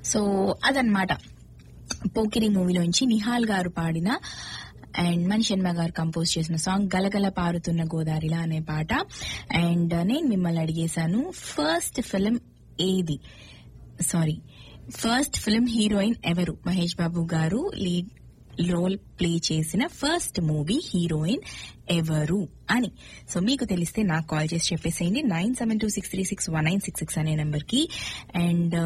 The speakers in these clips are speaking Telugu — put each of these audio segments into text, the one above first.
సో అదనమాట పోకిరి మూవీలోంచి నిహాల్ గారు పాడిన అండ్ మణిశర్మ గారు కంపోజ్ చేసిన సాంగ్ గలగల పారుతున్న గోదారిలా అనే పాట అండ్ నేను మిమ్మల్ని అడిగేశాను ఫస్ట్ ఫిలిం ఏది సారీ ఫస్ట్ ఫిలిం హీరోయిన్ ఎవరు Mahesh Babu garu lead role play చేసిన ఫస్ట్ మూవీ హీరోయిన్ ఎవరు అని సో మీకు తెలిస్తే నాకు కాల్ చేసి చెప్పేసేయండి nine seven two six three six one nine six six అనే నెంబర్ కి అండ్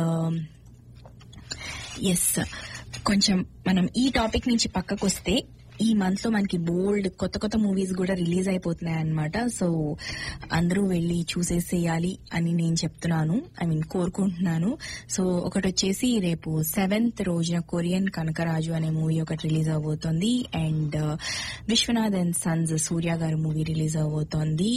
ఎస్ కొంచెం మనం ఈ టాపిక్ నుంచి పక్కకు వస్తే ఈ మంత్ లో మనకి బోల్డ్ కొత్త కొత్త మూవీస్ కూడా రిలీజ్ అయిపోతున్నాయి అనమాట సో అందరూ వెళ్ళి చూసేసేయాలి అని నేను చెప్తున్నాను ఐ మీన్ కోరుకుంటున్నాను సో ఒకటి వచ్చేసి రేపు సెవెంత్ రోజున కొరియన్ కనకరాజు అనే మూవీ ఒకటి రిలీజ్ అవబోతోంది and Vishwanath and sons Surya garu movie release అవబోతోంది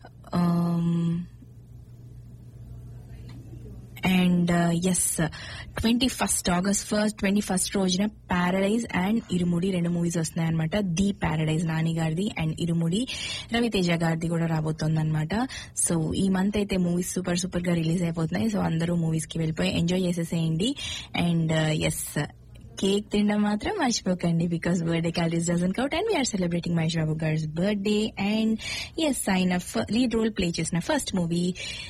and yes twenty first August first twenty first రోజున పారడైజ్ అండ్ ఇరుముడి రెండు మూవీస్ వస్తున్నాయి అనమాట ది పారడైజ్ నాని గారిది అండ్ ఇరుముడి రవితేజ గారిది కూడా రాబోతోంది అనమాట సో ఈ మంత్ అయితే మూవీస్ సూపర్ సూపర్ గా రిలీజ్ అయిపోతున్నాయి సో అందరూ మూవీస్ కి వెళ్ళిపోయి ఎంజాయ్ చేసేసేయండి అండ్ ఎస్ కేక్ తినడం మాత్రం మర్చిపోకండి because birthday calories doesn't count and we're celebrating Mahesh Babu garu birthday and yes ఆయన లీడ్ రోల్ ప్లే చేసిన ఫస్ట్ మూవీ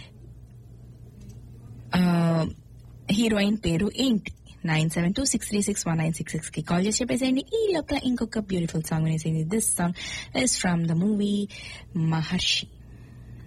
హీరోయిన్ పేరు ఏంటి nine seven two six three six one nine six six కి కాల్ చేసి చెప్పేసేయండి ఈ లోపల ఇంకొక బ్యూటిఫుల్ సాంగ్ అనేసింది this song is from the movie Maharshi